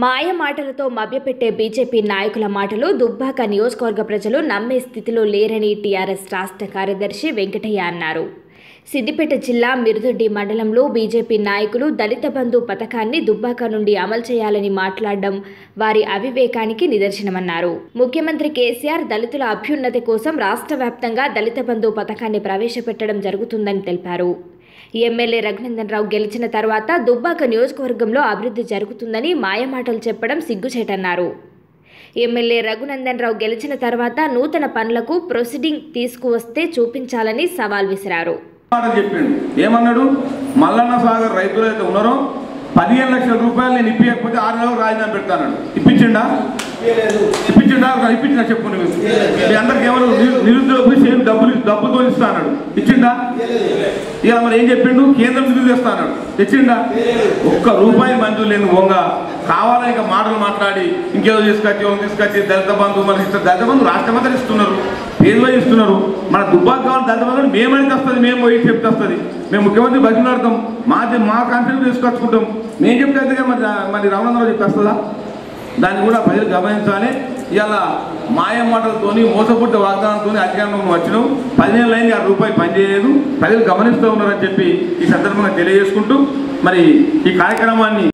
మాయ మాటలతో మభ్యపెట్టే బీజేపీ నాయకుల మాటలు దుబ్బాక నియోజకవర్గ ప్రజలు నమ్మే స్థితిలో లేరని టీఆర్ఎస్ రాష్ట్ర కార్యదర్శి వెంకటయ్య అన్నారు సిద్దిపేట జిల్లా మిరుదొడ్డి మండలంలో బీజేపీ నాయకులు దళిత బంధు పథకాన్ని దుబ్బాక నుండి అమలు చేయాలని మాట్లాడడం వారి అవివేకానికి నిదర్శనమన్నారు ముఖ్యమంత్రి కేసీఆర్ దళితుల అభ్యున్నతి కోసం రాష్ట్ర వ్యాప్తంగా దళిత బంధు పథకాన్ని ప్రవేశపెట్టడం జరుగుతుందని తెలిపారు ఎమ్మెల్యే రఘునందన్ రావు గెలిచిన తర్వాత దుబ్బాక నియోజకవర్గంలో అభివృద్ధి జరుగుతుందని మాయమాటలు చెప్పడం సిగ్గుచేటన్నారు ఎమ్మెల్యే రఘునందన్ రావు గెలిచిన తర్వాత నూతన పనులకు ప్రొసీడింగ్ తీసుకువస్తే చూపించాలని సవాల్ విసిరారు మాట చెప్పిండు ఏమన్నాడు మల్లన్న సాగర్ రైతులు అయితే ఉన్నారో పదిహేను లక్షల రూపాయలు నేను ఇప్పించకపోతే ఆరు నెలలకు రాజధాని పెడతాను ఇప్పించిండా ఇప్పించిండా ఇప్పించినా చెప్పు నువ్వు మీ అందరికి ఏమన్నా నిరు- నిరుద్యోగ సేమ్ డబ్బులు డబ్బుతో ఇస్తా అన్నాడు ఇచ్చిండా ఇలా మరి ఏం చెప్పిండు కేంద్రం నిధులు తెస్తా అన్నాడు తెచ్చిండా ఒక్క రూపాయి మంజూరు లేని ఓంగ కావాలని ఇక మాటలు మాట్లాడి ఇంకేదో తీసుకొచ్చి ఓం తీసుకొచ్చి దళిత బంధు మనకి ఇస్తారు దళిత బంధు రాష్ట్రమంతా ఇస్తున్నారు పేదలో ఇస్తున్నారు మన దుబ్బాక కావాలి దళిత బంధు మేమైతే వస్తుంది మేము పోయి చెప్తే వస్తుంది మేము ముఖ్యమంత్రి బతిమలాడతాం మా మా కాన్ఫిడెన్స్ తీసుకొచ్చుకుంటాం మేము చెప్తే అయితే మరి మరి రమణందరూ చెప్తే వస్తుందా దాన్ని కూడా ప్రజలు గమనించాలి ఇలా మాయ మాటలతోని మోసపుట్ట వాగ్దానంతో అధికారంలో వచ్చినాం పదిహేను అయింది ఆ రూపాయి పనిచేయలేదు ప్రజలు గమనిస్తూ ఉన్నారని చెప్పి ఈ సందర్భంగా తెలియజేసుకుంటూ మరి ఈ కార్యక్రమాన్ని